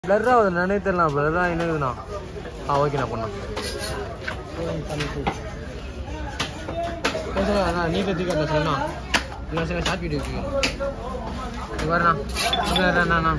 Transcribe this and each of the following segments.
Blur ஆகுது நினைவு தெரியல பிளர் ஆகினுக்குதுண்ணா ஆ ஓகேண்ணா பண்ணா அண்ணா நீ பற்றி கட்ட சொல்லண்ணா இல்லை சார் ஷார்ட் வீடியோ வச்சுக்கணும் இது வரண்ணா இது வரண்ணா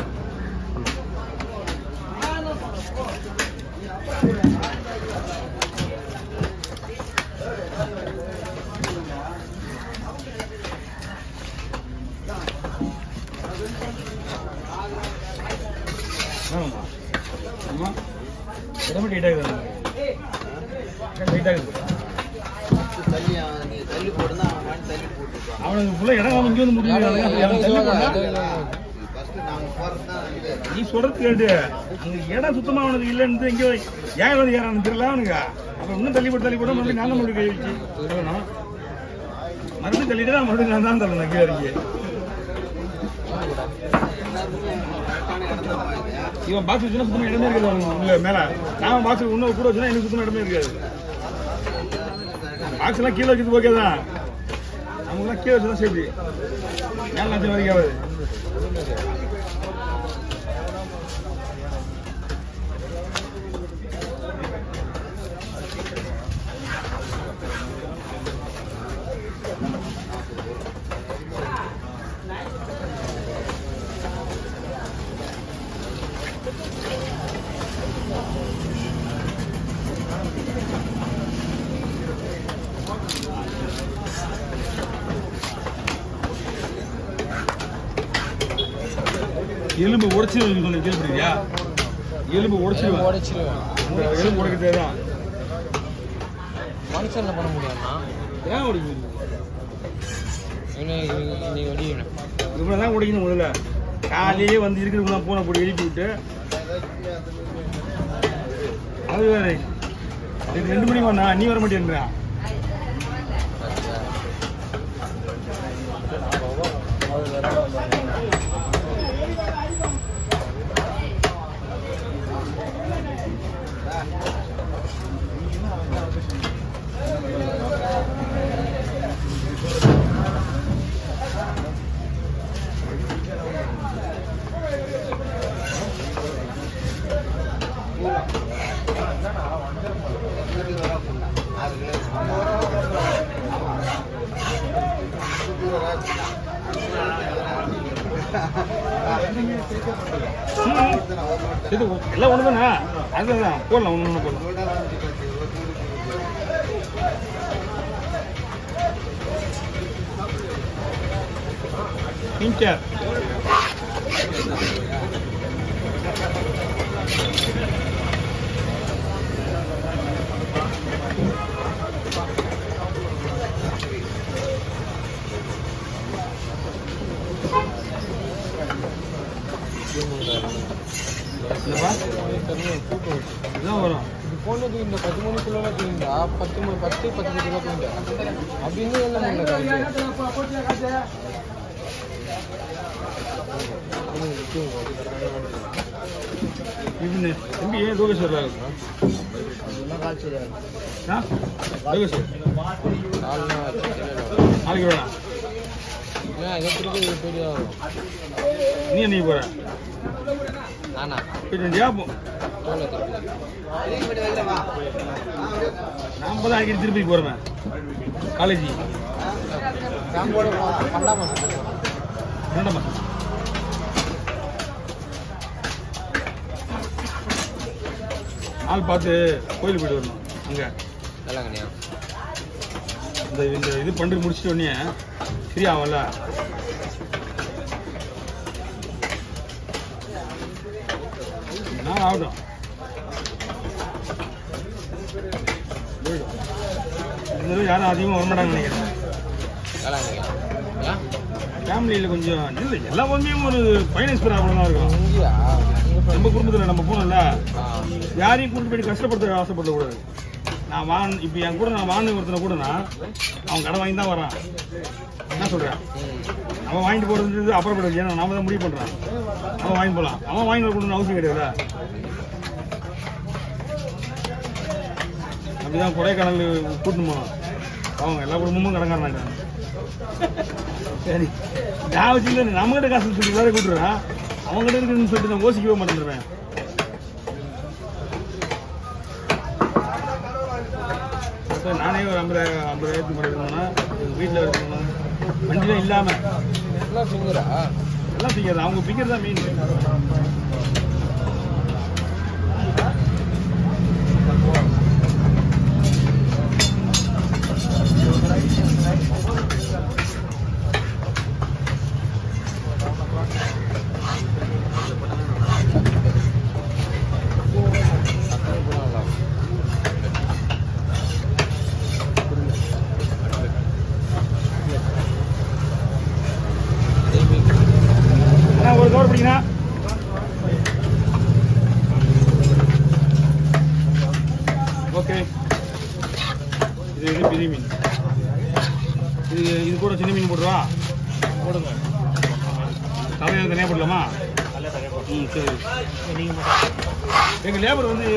ஆமாம்மா அம்மா உடம்பு டைட் ஆகுது டைட் ஆகுது தள்ளி அவன் நீ தள்ளி போடுனா அவன் வாங்கி தள்ளி போட்டுருப்பான் அவனுக்கு ஃபுல்லாக இடம் அவன் இங்கே வந்து முடியுது அவன் தள்ளி போட்டா ஃபர்ஸ்ட் நாங்கள் போகிறது தான் இது நீ சொல்றது கேட்டு அங்க இடம் சுத்தமா அவனுக்கு இல்லைன்னு இங்கே ஏன் வந்து ஏறான்னு தெரியல அவனுக்கு அப்புறம் இன்னும் தள்ளி போட்டு தள்ளி போட்டு மறுபடியும் நான் தான் மறுபடியும் கை வச்சு சொல்லணும் மறுபடியும் தள்ளிட்டு தான் மறுபடியும் நான் தான் தள்ளணும் கீழே இறங்கி எல்லாருக்குமே கரெக்டான இடம் தான் வாங்க இவன் பாக்ஸ் வச்சுனா சுத்தமா இடமே இருக்காது அவனுக்கு உள்ள மேல நான் பாக்ஸ் இன்னும் கூட வச்சுனா எனக்கு சுத்தமா இடமே இருக்காது பாக்ஸ் எல்லாம் கீழே வைக்கிறது ஓகே தான் நமக்குலாம் கீழே வச்சுதான் சேஃப்டி மேல லட்சம் வரைக்கும் ஆகுது எலும்பு உடைச்சு சொன்ன கேள்விப்பட்டிருக்கியா எலும்பு உடைச்சிருவேன் உடச்சிருவேன் இந்த எலும்பு உடைக்கிறதே தான் ஃபங்க்ஷனில் பண்ண முடியாதுண்ணா ஏன் உடைக்கணும் இன்னைக்கு இன்னைக்கு வெடிக்கணும் இவ்வளோ தான் உடைக்கணும் முதல்ல காலையிலே வந்து இருக்கிறவங்க பூனை போட்டு எழுப்பி விட்டு அது வேற இது ரெண்டு மணிக்கு வந்தா நீ வர மாட்டேன்றா ஆறு கிலோ இது எல்லாம் ஒன்று தானே அதுதான் போடலாம் ஒன்று ஒன்று போடலாம் இன்ச்சர் இல்லைப்பா இதுதான் வரும் இது போனது இந்த பத்து மணிக்குள்ள தூங்கிட்டா பத்து மணி பத்து பத்து கிலோ தூங்கிட்டா அப்படின்னு எல்லாம் முடியல இது தம்பி ஏன் லோகேஸ்வர் ஆ லோகேஸ்வர் நாளைக்கு வேணா ஏன் இதை திருப்பி பெரிய நீ என்னைக்கு போற நானா போயிட்டு வந்தியா போ தோலை திருப்பி நான் தான் அடிக்கடி திருப்பதி போறேன் காலேஜ் ஃபேமிலியோட பன்னெண்டாம் மாதம் ரெண்டாம் மாசம் ஆள் பார்த்து கோயிலுக்கு போயிட்டு வரணும் அங்க நல்லா கண்ணியா இந்த இந்த இது பண்ணி முடிச்சிட்ட உடனே ஃப்ரீ ஆகும்ல நான் ஆகட்டும் போயிடும். இந்த தடவை யாரும் அதிகமாக வரமாட்டாங்கன்னு நினைக்கிறேன் நல்லா கண்ணியா ஏன் ஃபேமிலியில் கொஞ்சம் இல்லை எல்லா ஃபேமிலியும் ஒரு ஃபைனான்ஸ் ப்ராப்ளம் தான் இருக்கும் இங்கேயா நம்ம குடும்பத்தில் நம்ம போனோம்ல ஆ யாரையும் கூட்டு போயிட்டு கஷ்டப்படுத்த ஆசைப்படக்கூடாது நான் வான் இப்போ என் கூட நான் வான்னு ஒருத்தனை கூடனா அவன் கடை வாங்கி தான் வரான் என்ன சொல்கிறேன் ம் அவன் வாங்கிட்டு போகிறது அப்புறப்படாது ஏன்னா நாம தான் முடிவு பண்ணுறான் அவன் வாங்கி போகலாம் அவன் வாங்கி கொடுக்கணும்னு அவசியம் கிடையாதுல்ல அப்படிதான் கொடைக்கானல் கூட்டின்னு போனோம் அவங்க எல்லா குடும்பமும் கடங்காரனாங்க சரி நான் வச்சுக்கல நம்மகிட்ட காசு சொல்லி வேற கூட்டுறான் அவங்ககிட்ட இருக்குன்னு சொல்லிட்டு நான் யோசிக்கவே மாட்டேங்கிறேன் இப்போ நானே ஒரு ஐம்பது ஐம்பதாயிரத்துக்கு மேலே இருக்கணும்னா வீட்டில் இருக்கணும்னா வண்டிலாம் இல்லாமல் எல்லாம் ஃபிங்கரா எல்லாம் பிக்கிறது அவங்க பிக்கிறது தான் மீன் அண்ணா ஒரு கவர் பிடிங்கண்ணா ஓகே இது இது பெரிய மீன் இது இது கூட சின்ன மீன் போடுவா போடுங்க தலையில் தனியாக போடலாமா ம் சரி எங்கள் லேபர் வந்து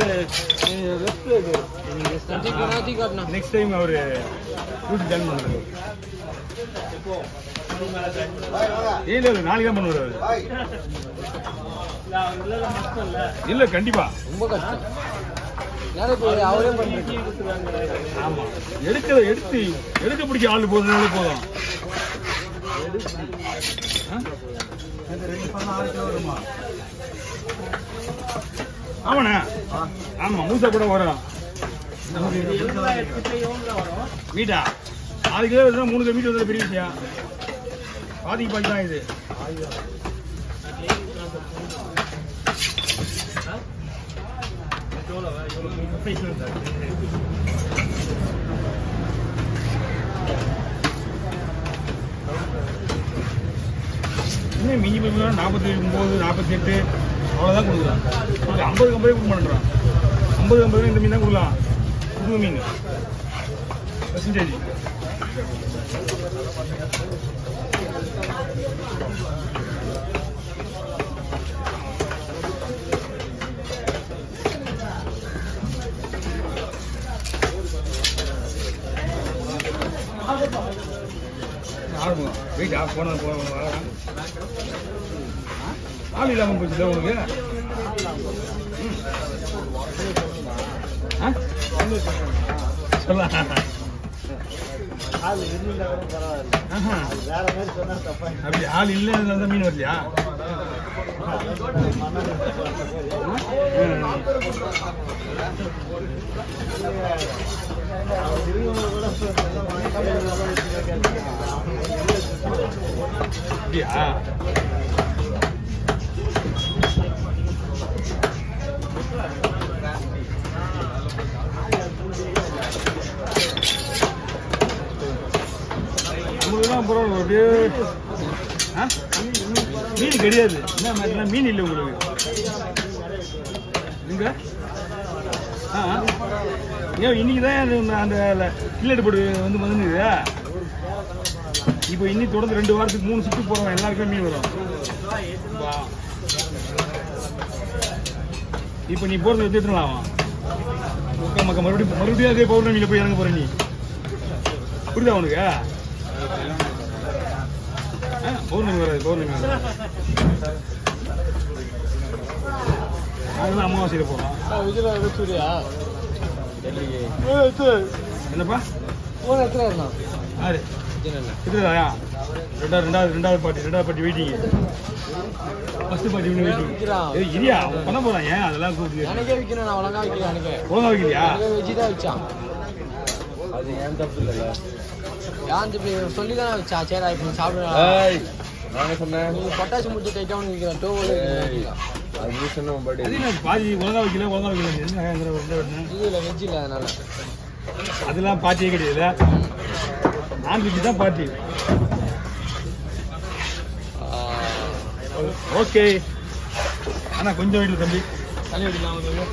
தூக்கி தூக்கி காட்டினா நெக்ஸ்ட் டைம் அவர் டியூட்டி ஜாயின் பண்ணுறாரு ஏன் இல்லை நாளைக்கு தான் பண்ணுவார் அவர் இல்லை கண்டிப்பா ரொம்ப கஷ்டம் நிறைய பேர் அவரே பண்ணிட்டு ஆமா எடுக்க எடுத்து எடுக்க பிடிக்க ஆள் போதுனாலே போதும் ஆ? ஆமாண்ணா ஆமா மூசா கூட வரும் மீட்டா ஆறு கிலோ வருதுன்னா மூணு கிலோ மீட்டர் வந்து பெரிய விஷயம் பாதிக்கு பாதி தான் இது இன்னும் மிஞ்சி போய் நாற்பத்தி ஒம்பது நாற்பத்தி எட்டு அவ்வளோதான் கொடுக்குறான் உங்களுக்கு ஐம்பது ஐம்பது கொடுக்க மாட்டேங்கிறான் ஐம்பது ஐம்பது இந்த மீன் தான் கொடுக்கலாம் புது மீன் பர்சன்டேஜ் ஆடுங்க வெயிட் ஆஃப் போன வரேன் ஆள் இல்லாமல் போச்சுல உனக்கு ம். ஆ? சொல்ல ஆஹா. அப்படி ஆள் இல்லை அந்த மீன் வரலையா ம். அப்படியா நம்மளுக்குலாம் பரவாயில்ல அப்படியே ஆ? மீன் கிடையாது என்ன மாதிரிலாம் மீன் இல்லை உங்களுக்கு எங்க ஆ ஆ. ஏன் இன்னைக்கு தான் அது அந்த கில்லெட்டு போடு வந்து வந்துருக்குதா இப்போ இன்னி தொடர்ந்து ரெண்டு வாரத்துக்கு மூணு சுற்று போகிறோம் எல்லாருக்குமே மீன் வரும் வா. இப்போ நீ போகிறது எடுத்துடலாம் ஓகே மக்கா மறுபடியும் மறுபடியும் அதே பௌர்ணமியில் போய் இறங்க போற நீ புரியுதா உனக்கு ஆ, பௌர்ணமி வராது பௌர்ணமி வராது அதெல்லாம் அமாவாசையில் போகிறோம் விஜய் சூர்யா டெல்லிக்கு என்னப்பா போன எத்தனை இருந்தான் யாரு விஜய் அண்ணன் இதுதாயா ரெண்டாவது ரெண்டாவது ரெண்டாவது பாட்டி ரெண்டாவது பாட்டி வெயிட்டிங் ஃபர்ஸ்ட் பாட்டி இன்னும் வெயிட்டிங் விக்கிறான். ஏய் இரியா அவன் பண்ண போறான் ஏன் அதெல்லாம் கூப்பிட்டு எனக்கே விற்கணும் நான் ஒழுங்கா விற்கிறேன் எனக்கு ஒழுங்கா வைக்கிறியா வெஜ்ஜி தான் வச்சான் அது ஏன் தப்பு இல்லைல்ல யான் இப்படி சொல்லி தானே வச்சா சரி இப்போ சாப்பிடுறேன் நாங்க சொன்னேன் நீ பொட்டாசி முடிச்சு டைட்டாக விற்கிறேன் டோ அது நீ சொன்ன படி அது என்ன பாதி ஒழுங்கா வைக்கல ஒழுங்கா வைக்கல என்ன இந்த ரெண்டு வெட்டினேன். இது இல்லை வெஜ் இல்லை அதனால அதெல்லாம் பாட்டியே கிடையாது நான்வெஜ் தான் பாட்டி ஓகே ஆனா கொஞ்சம் வீட்டில் தம்பி தண்ணி அடிக்கலாம் உங்களுக்கு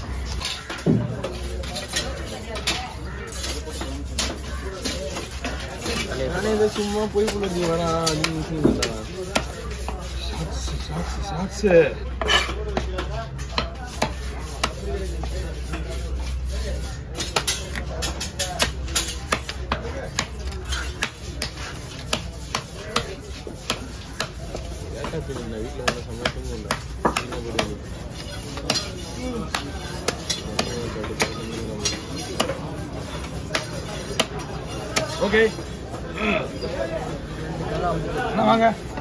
நானே இதை சும்மா போய் புள்ளி வேணாம் நீ மிஷின் பண்ணுறேன் சாக்ஸ் சாக்ஸ் கேட்டா தெரியும் வீட்டில் வந்து சமைக்கும் ஓகே அண்ணா வாங்க